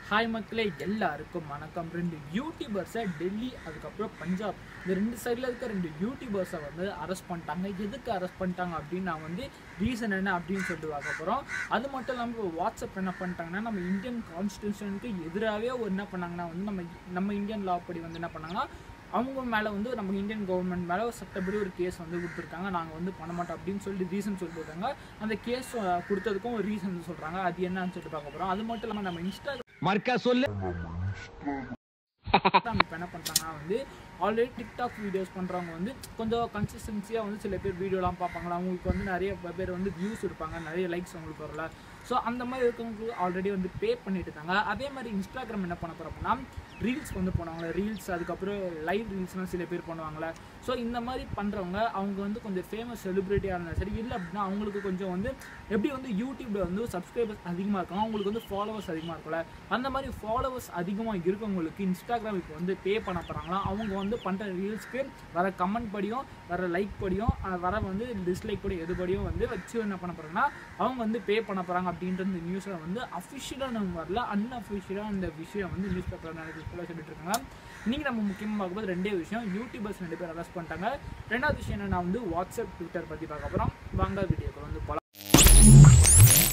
hi மக்களே எல்லாருக்கும் வணக்கம் ரெண்டு யூடியூபர்ஸை டெல்லி அதுக்கப்புறம் பஞ்சாப் இந்த ரெண்டு சைடில் இருக்க ரெண்டு யூடியூபர்ஸை வந்து அரெஸ்ட் பண்ணிட்டாங்க எதுக்கு அரெஸ்ட் பண்ணிட்டாங்க அப்படின்னு நான் வந்து ரீசன் என்ன அப்படின்னு சொல்லிட்டு பார்க்க போகிறோம் அது மட்டும் இல்லாமல் இப்போ வாட்ஸ்அப் என்ன பண்ணிட்டாங்கன்னா நம்ம இந்தியன் கான்ஸ்டியூஷனுக்கு எதிராகவே ஒரு என்ன பண்ணாங்கன்னா வந்து நம்ம நம்ம இந்தியன் லா படி வந்து என்ன பண்ணாங்கன்னா அவங்க மேலே வந்து நம்ம இந்தியன் கவர்மெண்ட் மேலே சட்டப்படி ஒரு கேஸ் வந்து கொடுத்துருக்காங்க நாங்கள் வந்து பண்ண மாட்டோம் அப்படின்னு சொல்லிட்டு ரீசன் சொல்லிட்டு இருக்காங்க அந்த கேஸ் கொடுத்ததுக்கும் ஒரு ரீசன் சொல்கிறாங்க அது என்னன்னு சொல்லிட்டு பார்க்க போகிறோம் அது மட்டும் இல்லாமல் நம்ம இன்ஸ்டா மர்க்கா சொல்லு நம்ம இப்போ என்ன பண்ணுறாங்கன்னா வந்து ஆல்ரெடி டிக்டாக் வீடியோஸ் பண்ணுறவங்க வந்து கொஞ்சம் கன்சிஸ்டன்சியாக வந்து சில பேர் வீடியோலாம் பார்ப்பாங்களா அவங்களுக்கு வந்து நிறைய பேர் வந்து வியூஸ் இருப்பாங்க நிறைய லைக்ஸ் அவங்களுக்கு வரல ஸோ அந்த மாதிரி இருக்கவங்களுக்கு ஆல்ரெடி வந்து பே பண்ணிட்டு இருக்காங்க அதே மாதிரி இன்ஸ்டாகிராம் என்ன பண்ண போகிறோம்னா ரீல்ஸ் வந்து பண்ணுவாங்களே ரீல்ஸ் அதுக்கப்புறம் லைவ் ரீல்ஸ்லாம் சில பேர் பண்ணுவாங்களே ஸோ இந்த மாதிரி பண்ணுறவங்க அவங்க வந்து கொஞ்சம் ஃபேமஸ் செலிப்ரிட்டியாக இருந்தாலும் சரி இல்லை அப்படின்னா அவங்களுக்கு கொஞ்சம் வந்து எப்படி வந்து யூடியூப்பில் வந்து சப்ஸ்கிரைபர்ஸ் அதிகமாக இருக்காங்க அவங்களுக்கு வந்து ஃபாலோவர்ஸ் அதிகமாக இருக்கும்ல அந்த மாதிரி ஃபாலோவர்ஸ் அதிகமாக இருக்கவங்களுக்கு இன்ஸ்டாகிராம் இப்போ வந்து பே பண்ண போகிறாங்களா அவங்க வந்து பண்ணுற ரீல்ஸ்க்கு வர கமெண்ட் படியும் வர லைக் படியும் அஹ் வர வந்து டிஸ்லைக் படியும் எது படியும் வந்து வச்சு என்ன பண்ண போகிறாங்கன்னா அவங்க வந்து பே பண்ண போகிறாங்க அப்படின்ற இந்த நியூஸில் வந்து அஃபிஷியலாக நம்ம வரல அன்அஃபிஷியலாக இந்த விஷயம் வந்து நியூஸ் பேப்பர் நிறைய சொல்லிட்டு இருக்காங்க இன்றைக்கி நம்ம முக்கியமாக பார்க்கும்போது ரெண்டே விஷயம் யூடியூபர்ஸ் ரெண்டு பேர் அரெஸ்ட் பண்ணிட்டாங்க ரெண்டாவது விஷயம் என்ன நான் வந்து வாட்ஸ்அப் ட்விட்டர் பற்றி பார்க்க போகிறோம் வாங்க வீடியோக்கு வந்து போகலாம்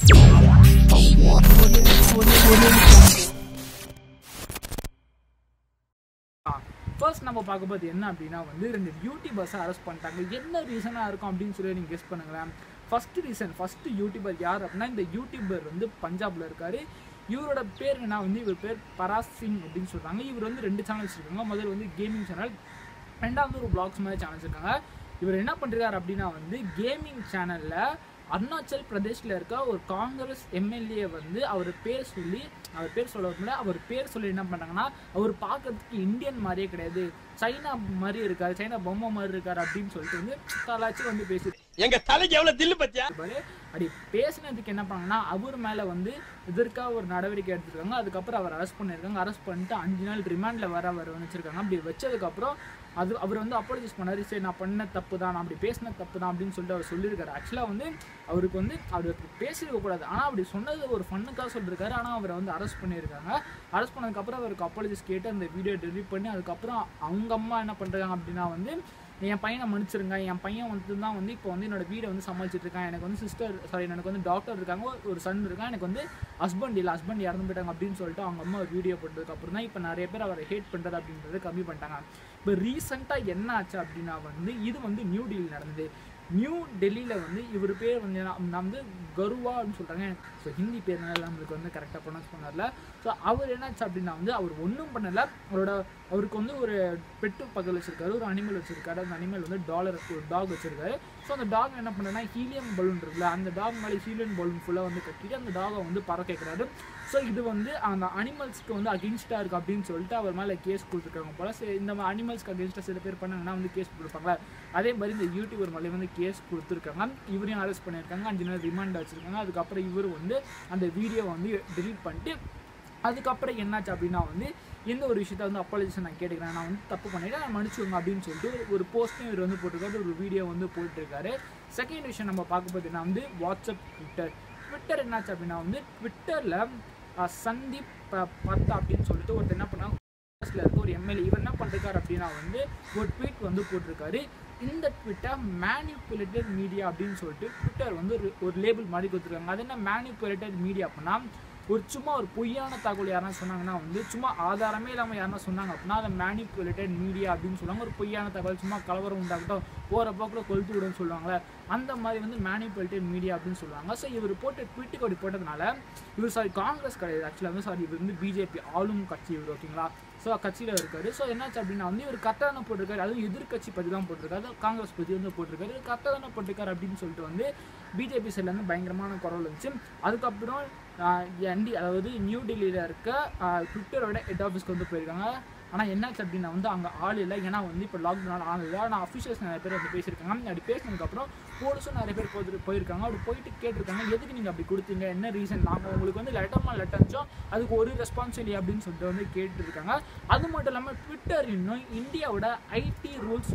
ஃபர்ஸ்ட் நம்ம பார்க்கும்போது என்ன அப்படின்னா வந்து ரெண்டு யூடியூபர்ஸை அரெஸ்ட் பண்ணிட்டாங்க என்ன ரீசனாக இருக்கும் அப்படின்னு சொல்லி நீங்கள் கெஸ் பண்ணுங்களேன் ஃபர்ஸ்ட் ரீசன் ஃபர்ஸ்ட் யூடியூபர் யார் அப்படின்னா இந்த யூடியூபர் வந்து பஞ்சாப்ல இருக்காரு இவரோட பேர் என்ன வந்து இவர் பேர் பராஸ் சிங் அப்படின்னு சொல்றாங்க இவர் வந்து ரெண்டு சேனல் வச்சிருக்காங்க முதல்ல வந்து கேமிங் சேனல் ரெண்டாவது ஒரு பிளாக்ஸ் மாதிரி சேனல் வச்சிருக்காங்க இவர் என்ன பண்றாரு அப்படின்னா வந்து கேமிங் சேனல்ல அருணாச்சல் பிரதேஷ்ல இருக்க ஒரு காங்கிரஸ் எம்எல்ஏ வந்து அவர் பேர் சொல்லி அவர் பேர் சொல்ல வரல அவர் பேர் சொல்லி என்ன பண்ணாங்கன்னா அவர் பார்க்கறதுக்கு இந்தியன் மாதிரியே கிடையாது சைனா மாதிரி இருக்காரு சைனா பொம்மை மாதிரி இருக்காரு அப்படின்னு சொல்லிட்டு வந்து கலாச்சி வந்து பேசி எங்க தலைக்கு எவ்வளவு தில்லு பத்தியா பாரு அப்படி பேசினதுக்கு என்ன பண்ணாங்கன்னா அவர் மேலே வந்து இதற்காக ஒரு நடவடிக்கை எடுத்துருக்காங்க அதுக்கப்புறம் அவர் அரெஸ்ட் பண்ணியிருக்காங்க அரெஸ்ட் பண்ணிட்டு அஞ்சு நாள் ரிமாண்டில் வர அவர் வச்சிருக்காங்க அப்படி வச்சதுக்கப்புறம் அது அவர் வந்து அப்பாலஜிஸ் பண்ணாரு சரி நான் பண்ண தப்பு தான் நான் அப்படி பேசின தப்பு தான் அப்படின்னு சொல்லிட்டு அவர் சொல்லியிருக்காரு ஆக்சுவலாக வந்து அவருக்கு வந்து அவர் பேசியிருக்க கூடாது ஆனால் அப்படி சொன்னது ஒரு ஃபண்ணுக்காக சொல்லியிருக்காரு ஆனால் அவரை வந்து அரெஸ்ட் பண்ணியிருக்காங்க அரெஸ்ட் பண்ணதுக்கப்புறம் அவருக்கு அப்பாலஜிஸ் கேட்டு அந்த வீடியோ டெலிட் பண்ணி அதுக்கப்புறம் அவங்க அம்மா என்ன பண்ணுறாங்க அப்படின்னா வந்து என் பையனை மன்னிச்சிருங்க என் பையன் வந்து தான் வந்து இப்போ வந்து என்னோட வீடை வந்து சமாளிச்சிட்டு இருக்கான் எனக்கு வந்து சிஸ்டர் சாரி எனக்கு வந்து டாக்டர் இருக்காங்க ஒரு- ஒரு சன் இருக்கான் எனக்கு வந்து ஹஸ்பண்ட் இல்லை ஹஸ்பண்ட் இறந்து போயிட்டாங்க அப்படின்னு சொல்லிட்டு அவங்க அம்மா ஒரு வீடியோ போட்டதுக்கு அப்புறம் தான் இப்போ நிறைய பேர் அவரை ஹேட் பண்ணுறது அப்படின்றத கம்மி பண்ணிட்டாங்க இப்போ ரீசெண்டாக என்ன ஆச்சு அப்படின்னா வந்து இது வந்து நியூ டெல்லி நடந்தது நியூ டெல்லியில் வந்து இவர் பேர் வந்து நான் நான் வந்து கருவா அப்படின்னு சொல்கிறாங்க ஸோ ஹிந்தி பேர்னால நம்மளுக்கு வந்து கரெக்டாக ப்ரொனவுன்ஸ் பண்ணல ஸோ அவர் என்னாச்சு அப்படின்னா வந்து அவர் ஒன்றும் பண்ணல அவரோட அவருக்கு வந்து ஒரு பெட்டு பக்கத்தில் வச்சிருக்காரு ஒரு அனிமல் வச்சிருக்காரு அந்த அனிமல் வந்து டாலர் ஒரு டாக் வச்சிருக்காரு ஸோ அந்த டாக் என்ன பண்ணுறேன்னா ஹீலியம் பலூன் இருக்குல்ல அந்த டாக் மேலே ஹீலியம் பலூன் ஃபுல்லாக வந்து கட்டிட்டு அந்த டாகை வந்து பறக்க வைக்கிறாரு ஸோ இது வந்து அந்த அனிமல்ஸ்க்கு வந்து அகென்ஸ்டாக இருக்குது அப்படின்னு சொல்லிட்டு அவர் மேலே கேஸ் கொடுத்துருக்காங்க போல சரி இந்த அனிமல்ஸ்க்கு அகென்ஸ்டாக சில பேர் பண்ணாங்கன்னா வந்து கேஸ் கொடுப்பாங்களா அதே மாதிரி இந்த யூடியூபர் மேலே வந்து கேஸ் கொடுத்துருக்காங்க இவரையும் அரெஸ்ட் பண்ணியிருக்காங்க அஞ்சு நாள் ரிமாண்ட் வச்சிருக்காங்க அதுக்கப்புறம் இவர் வந்து அந்த வீடியோ வந்து delete பண்ணிட்டு அதுக்கப்புறம் என்னாச்சு அப்படின்னா வந்து எந்த ஒரு விஷயத்த வந்து அப்பாலஜிஸ் நான் கேட்டுக்கிறேன் நான் வந்து தப்பு பண்ணிட்டேன் நான் மன்னிச்சுங்க அப்படின்னு சொல்லிட்டு ஒரு- ஒரு போஸ்ட்டையும் இவர் வந்து போட்டிருக்காரு ஒரு வீடியோ வந்து போட்டிருக்காரு செகண்ட் விஷயம் நம்ம பார்க்க பார்த்தீங்கன்னா வந்து வாட்ஸ்அப் ட்விட்டர் ட்விட்டர் என்னாச்சு அப்படின்னா வந்து ட்விட்டரில் சந்தீப் ப- பத்தா அப்படின்னு சொல்லிட்டு ஒருத்தர் என்ன பண்ணாங்க காங்கிரஸ்ல இருக்க ஒரு எம்எல்ஏ இவர் என்ன பண்ணிருக்காரு அப்படின்னா வந்து ஒரு ட்வீட் வந்து போட்டிருக்காரு இந்த ட்விட்டர் மேனிப்புலேட்டட் மீடியா அப்படின்னு சொல்லிட்டு ட்விட்டர் வந்து ஒரு ஒரு லேபிள் மாதிரி கொடுத்துருக்காங்க அது என்ன மேனிப்புலேட்டட் மீடியா அப்படின்னா ஒரு சும்மா ஒரு பொய்யான தகவல் யாருன்னா சொன்னாங்கன்னா வந்து சும்மா ஆதாரமே இல்லாமல் யாருன்னா சொன்னாங்க அப்படின்னா அதை மேனிப்புலேட்டட் மீடியா அப்படின்னு சொல்லுவாங்க ஒரு பொய்யான தகவல் சும்மா கலவரம் உண்டாகட்டும் போகிற போக்கில் கொளுத்து விடுன்னு சொல்லுவாங்களே அந்த மாதிரி வந்து மேனிப்புலேட்டட் மீடியா அப்படின்னு சொல்லுவாங்க ஸோ இவர் போட்ட ட்விட்டுக்கு அப்படி போட்டதுனால இவர் சாரி காங்கிரஸ் கிடையாது ஆக்சுவலாக வந்து சாரி இவர் வந்து பிஜேபி ஆளும் கட்சி இவர் ஓகேங்களா ஸோ கட்சியில் இருக்காரு ஸோ என்னாச்சு அப்படின்னா வந்து இவர் கரெக்டாக தானே போட்டிருக்காரு அதுவும் எதிர்க்கட்சி பற்றி தான் போட்டிருக்காரு அதுவும் காங்கிரஸ் பற்றி வந்து போட்டிருக்காரு இவர் கரெக்டாக தானே போட்டிருக்காரு அப்படின்னு சொல்லிட்டு வந்து பிஜேபி சைட்லேருந்து பயங்கரமான குரல் இருந்துச்சு அதுக்கப்புறம் என்டி அதாவது நியூ டெல்லியில் இருக்க ஆஹ், ட்விட்டரோட ஹெட் ஆஃபீஸ்க்கு வந்து போயிருக்காங்க ஆனால் என்னாச்சு அப்படின்னா வந்து அங்கே ஆள் இல்லை ஏன்னா வந்து இப்போ லாக்டவுன் ஆள் இல்லை ஆனால் அஃபிஷியல்ஸ் நிறைய பேர் வந்து பேசியிருக்காங்க அப்படி பேசினதுக்கப்புறம் போலீஸும் நிறைய பேர் போட்டு போயிருக்காங்க அப்படி போயிட்டு கேட்டிருக்காங்க எதுக்கு நீங்கள் அப்படி கொடுத்தீங்க என்ன ரீசன் நாங்கள் உங்களுக்கு வந்து லெட்டர்மா லெட்டர் அனுப்பிச்சோம் அதுக்கு ஒரு ரெஸ்பான்ஸ் இல்லையா அப்படின்னு சொல்லிட்டு வந்து கேட்டுருக்காங்க அது மட்டும் இல்லாமல் ட்விட்டர் இன்னும் இந்தியாவோட IT rules two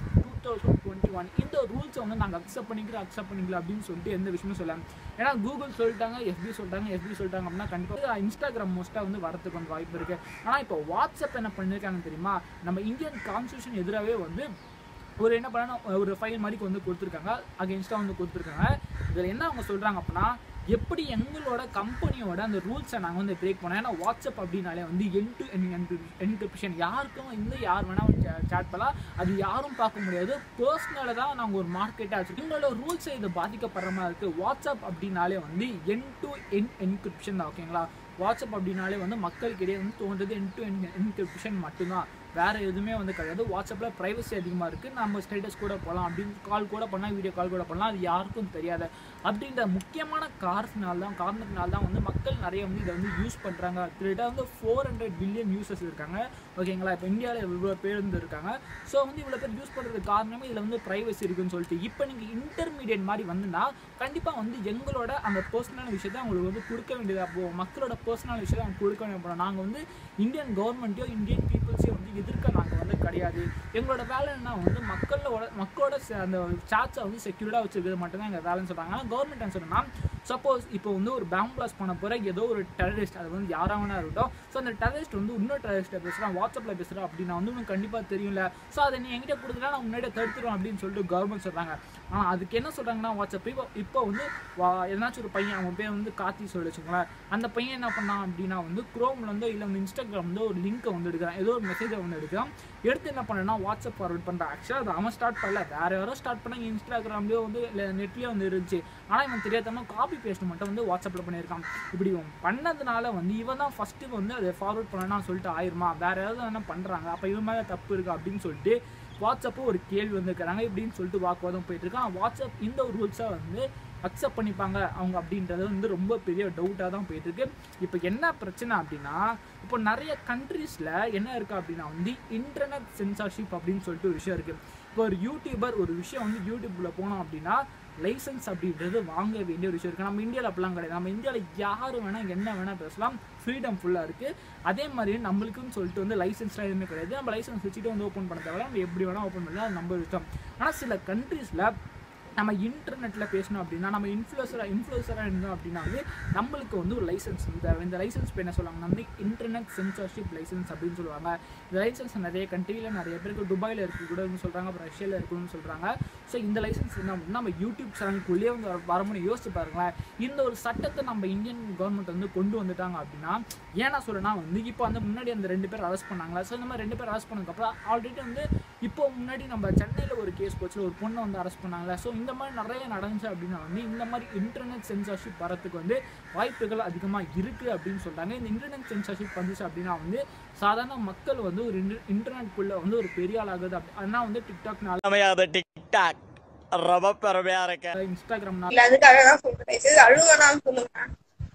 thousand twenty one இந்த ரூல்ஸை வந்து நாங்கள் அக்செப்ட் பண்ணிக்கிறோம் அக்செப்ட் பண்ணிக்கலாம் அப்படின்னு சொல்லிட்டு எந்த விஷயமும் சொல்லலாம் ஏன்னா கூகுள் சொல்லிட்டாங்க எஃபி சொல்லிட்டாங்க எஃபி சொல்லிட்டாங்க அப்படின்னா கண்டிப்பாக இன்ஸ்டாகிராம் மோஸ்ட்டாக வந்து வரதுக்கு கொஞ்சம் வாய்ப்பு இருக்குது ஆனால் இப்போ வாட்ஸ்அப் என்ன பண்ணியிருக்காங்க தெரியுமா நம்ம இந்தியன் கான்ஸ்டியூஷன் எதிராகவே வந்து ஒரு என்ன பண்ணா ஒரு ஃபைல் மாதிரி வந்து கொடுத்துருக்காங்க அகேன்ஸ்டாக வந்து கொடுத்துருக்காங்க இதில் என்ன அவங்க சொல்கிறாங்க அப்படின்னா எப்படி எங்களோட கம்பெனியோட அந்த ரூல்ஸை நாங்கள் வந்து பிரேக் பண்ணோம் ஏன்னா வாட்ஸ்அப் அப்படின்னாலே வந்து என் டு என் என்கிரிப்ஷன் யாருக்கும் வந்து யார் வேணால் சேட் பண்ணலாம் அது யாரும் பார்க்க முடியாது பர்சனலாக தான் நாங்கள் ஒரு மார்க்கெட்டாக வச்சுருக்கோம் எங்களோட ரூல்ஸை இது பாதிக்கப்படுற மாதிரி இருக்குது வாட்ஸ்அப் அப்படின்னாலே வந்து என் டு என் என்கிரிப்ஷன் தான் ஓகேங்களா வாட்ஸ்அப் அப்படின்னாலே வந்து மக்களுக்கிடையே வந்து தோன்றது என் டு என் என்கிரிப்ஷன் மட்டும்தான் வேறு எதுவுமே வந்து கிடையாது வாட்ஸ்அப்பில் ப்ரைவசி அதிகமாக இருக்குது நம்ம ஸ்டேட்டஸ் கூட போகலாம் அப்படின்னு கால் கூட பண்ணலாம் வீடியோ கால் கூட பண்ணலாம் அது யாருக்கும் தெரியாது அப்படின்ற முக்கியமான காரணத்தினால தான் காரணத்தினால தான் வந்து மக்கள் நிறைய வந்து இதை வந்து யூஸ் பண்ணுறாங்க கிட்டத்தட்ட வந்து ஃபோர் ஹண்ட்ரட் பில்லியன் யூசர்ஸ் இருக்காங்க ஓகேங்களா இப்போ இந்தியாவில் இவ்வளோ பேர் வந்து இருக்காங்க ஸோ வந்து இவ்வளோ பேர் யூஸ் பண்ணுறதுக்கு காரணமே இதில் வந்து ப்ரைவசி இருக்குன்னு சொல்லிட்டு இப்போ நீங்கள் இன்டர்மீடியட் மாதிரி வந்துன்னா கண்டிப்பாக வந்து எங்களோட அந்த பர்சனல் விஷயத்தை அவங்களுக்கு வந்து கொடுக்க வேண்டியதாக போகும் மக்களோட பர்சனல் விஷயத்தை அவங்க கொடுக்க வேண்டிய நாங்கள் வந்து இந்தியன் கவர்மெண்ட்டையோ இந்தியன் பீப்புள்ஸையோ வந்து எதிர்க்க நாங்கள் வந்து கிடையாது எங்களோட வேலை என்ன வந்து மக்களோட மக்களோட ச- அந்த சாட்ஸை வந்து செக்யூர்டாக வச்சுருக்கிறது மட்டும்தான் எங்கள் வேலைன்னு சொல்கிறாங்க ஆனால் கவர்மெண்ட் என்ன சொன்னால் சப்போஸ் இப்போ வந்து ஒரு பேங்க் பிளாஸ் பண்ண போகிற ஏதோ ஒரு டெரரிஸ்ட் அது வந்து யாராக வேணா இருக்கட்டும் ஸோ அந்த டெரரிஸ்ட் வந்து இன்னொரு டெரரிஸ்ட்டை பேசுகிறான் வாட்ஸ்அப்பில் பேசுகிறேன் அப்படின்னா வந்து உனக்கு கண்டிப்பாக தெரியும்ல ஸோ அதை நீ என்கிட்ட கொடுத்துட்டா நான் முன்னாடியே தடுத்துருவேன் அப்படின்னு சொல்லிட்டு கவர்மெண்ட் சொல்கிறாங்க ஆனால் அதுக்கு என்ன சொல்கிறாங்கன்னா வாட்ஸ்அப் இப்போ இப்போ வந்து வா எதனாச்சும் ஒரு பையன் அவன் பேர் வந்து கார்த்தி சொல்லி வச்சுக்கோங்களேன் அந்த பையன் என்ன பண்ணான் அப்படின்னா வந்து குரோம்ல வந்து இல்லை வந்து இன்ஸ்டாகிராம் வந்து ஒரு லிங்க்கை வந்து எடுக்கிறான் ஏதோ ஒரு மெசேஜை வந்து எடுக்கிறான் எடுத்து என்ன பண்ணனா வாட்ஸ்அப் ஃபார்வர்ட் பண்ணுறான் ஆக்சுவலாக அது அவன் ஸ்டார்ட் பண்ணல வேற யாரோ ஸ்டார்ட் பண்ணாங்க இன்ஸ்டாகிராம்லேயோ வந்து இல்லை நெட்லேயோ வந்து இருந்துச்சு ஆனால் இவன் தெரியாதவங்க காப்பி பேஸ்ட் மட்டும் வந்து வாட்ஸ்அப்பில் பண்ணியிருக்கான் இப்படி இவன் பண்ணதுனால வந்து இவன் தான் ஃபஸ்ட்டு வந்து அதை ஃபார்வர்ட் பண்ணனா சொல்லிட்டு ஆயிருமா வேற யாராவது என்ன பண்ணுறாங்க அப்போ இவன் மேலே தப்பு இருக்கு அப்படின்னு சொல்லிட்டு வாட்ஸ்அப்பு ஒரு கேள்வி வந்துருக்கிறாங்க இப்படின்னு சொல்லிட்டு வாக்குவாதம் போயிட்டு இருக்கான் வாட்ஸ்அப் இந்த ஒரு ரூல்ஸை வந்து அக்செப்ட் பண்ணிப்பாங்க அவங்க அப்படின்றது வந்து ரொம்ப பெரிய டவுட்டாக தான் போயிட்டு இருக்கு இப்போ என்ன பிரச்சனை அப்படின்னா இப்போ நிறைய கண்ட்ரீஸில் என்ன இருக்கு அப்படின்னா வந்து இன்டர்நெட் சென்சார்ஷிப் அப்படின்னு சொல்லிட்டு ஒரு விஷயம் இருக்கு இப்போ ஒரு யூடியூபர் ஒரு விஷயம் வந்து யூடியூப்ல போனோம் அப்படின்னா லைசன்ஸ் அப்படின்றது வாங்க வேண்டிய ஒரு விஷயம் இருக்குது நம்ம இந்தியாவில் அப்படிலாம் கிடையாது நம்ம இந்தியாவில் யார் வேணால் என்ன வேணால் பேசலாம் ஃப்ரீடம் ஃபுல்லாக இருக்குது அதே மாதிரி நம்மளுக்குன்னு சொல்லிட்டு வந்து லைசன்ஸ்லாம் எதுவுமே கிடையாது நம்ம லைசன்ஸ் வச்சுட்டு வந்து ஓப்பன் பண்ண தேவை நம்ம எப்படி வேணால் ஓப்பன் பண்ணலாம் அது நம்ம இஷ்டம் ஆனால் சில கண்ட்ரீஸில் நம்ம இன்டர்நெட்டில் பேசணும் அப்படின்னா நம்ம இன்ஃப்ளூசராக இன்ஃப்ளூசராக இருந்தோம் அப்படின்னா வந்து நம்மளுக்கு வந்து ஒரு லைசன்ஸ் இந்த இந்த லைசன்ஸ் இப்போ என்ன சொல்லுவாங்கன்னா வந்து இன்டர்நெட் சென்சார்ஷிப் லைசன்ஸ் அப்படின்னு சொல்லுவாங்க இந்த லைசன்ஸ் நிறைய கண்ட்ரியில் நிறைய பேருக்கு துபாயில் இருக்கு கூட சொல்கிறாங்க அப்புறம் ரஷ்யாவில் இருக்குன்னு சொல்கிறாங்க ஸோ இந்த லைசன்ஸ் என்ன அப்படின்னா நம்ம யூடியூப் சேனலுக்குள்ளேயே வந்து வர- வரமுன்னு யோசிச்சு பாருங்களேன் இந்த ஒரு சட்டத்தை நம்ம இந்தியன் கவர்மெண்ட் வந்து கொண்டு வந்துட்டாங்க அப்படின்னா ஏன்னா சொல்லனா வந்து இப்போ அந்த முன்னாடி அந்த ரெண்டு பேர் அரெஸ்ட் பண்ணாங்களா ஸோ இந்த மாதிரி ரெண்டு பேர் அரெஸ்ட் பண்ணதுக்கப்புறம் ஆல்ரெடி வந்து இப்போ முன்னாடி நம்ம சென்னையில் ஒரு கேஸ் போச்சு ஒரு பொண்ணை வந்து அரெஸ்ட் பண்ணாங்களா ஸோ இந்த மாதிரி நிறைய நடந்துச்சு அப்படின்னா வந்து இந்த மாதிரி இன்டர்நெட் சென்சார்ஷிப் வரத்துக்கு வந்து வாய்ப்புகள் அதிகமாக இருக்குது அப்படின்னு சொல்கிறாங்க இந்த இன்டர்நெட் சென்சார்ஷிப் வந்துச்சு அப்படின்னா வந்து சாதாரண மக்கள் வந்து ஒரு இன்டர்நெட்குள்ளே வந்து ஒரு பெரிய ஆள் ஆகுது அப்படி ஆனால் வந்து டிக்டாக்னால அமையாத டிக்டாக் ரொம்ப பெருமையா இருக்க இன்ஸ்டாகிராம்னால இல்ல அதுக்காக தான் சொல்றேன் சரி அழுவனான்னு சொல்லுங்க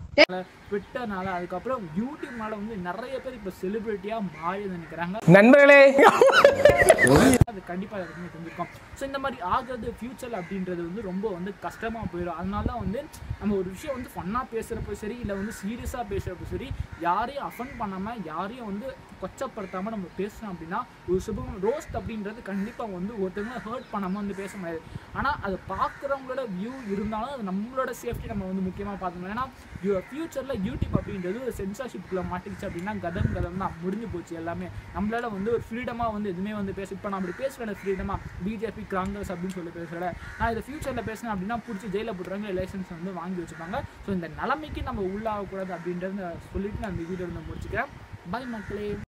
ட்விட்டர்னால அதுக்கப்புறம் யூடியூப்னால வந்து நிறைய பேர் இப்போ செலிபிரிட்டியாக மாறி நினைக்கிறாங்க நண்பர்களே அது கண்டிப்பாக எல்லாருக்குமே தெரிஞ்சிருக்கும் ஸோ இந்த மாதிரி ஆகிறது ஃபியூச்சர் அப்படின்றது வந்து ரொம்ப வந்து கஷ்டமாக போயிடும் அதனால தான் வந்து நம்ம ஒரு விஷயம் வந்து ஃபன்னாக பேசுகிறப்போ சரி இல்லை வந்து சீரியஸாக பேசுகிறப்போ சரி யாரையும் அஃபன் பண்ணாமல் யாரையும் வந்து கொச்சப்படுத்தாமல் நம்ம பேசணும் அப்படின்னா ஒரு சுபம் ரோஸ்ட் அப்படின்றது கண்டிப்பாக வந்து ஒருத்தவங்களை ஹர்ட் பண்ணாமல் வந்து பேச முடியாது ஆனால் அது பார்க்குறவங்களோட வியூ இருந்தாலும் அது நம்மளோட சேஃப்டி நம்ம வந்து முக்கியமாக பார்த்துக்கணும் ஏன்னா ஃபியூச்சரில் யூடியூப் அப்படின்றது ஒரு சென்சார்ஷிப்குள்ளே மாட்டிக்கிச்சு அப்படின்னா கதம் கதம் தான் முடிஞ்சு போச்சு எல்லாமே நம்மளால வந்து ஒரு ஃப்ரீடமாக வந்து எதுவுமே வந்து பேச இப்போ நான் அப்படி பேசுகிறேன் ஃப்ரீடமாக பிஜேபி காங்கிரஸ் அப்படின்னு சொல்லி பேசுகிறேன் நான் இதை ஃபியூச்சரில் பேசினேன் அப்படின்னா பிடிச்சி ஜெயிலில் போட்டுருவாங்க லைசன்ஸ் வந்து வாங்கி வச்சுப்பாங்க ஸோ இந்த நிலைமைக்கு நம்ம உள்ளாகக்கூடாது அப்படின்றத சொல்லிட்டு நான் இந்த வீடியோ வந்து முடிச்சுக்கிறேன் பாய் மக்களே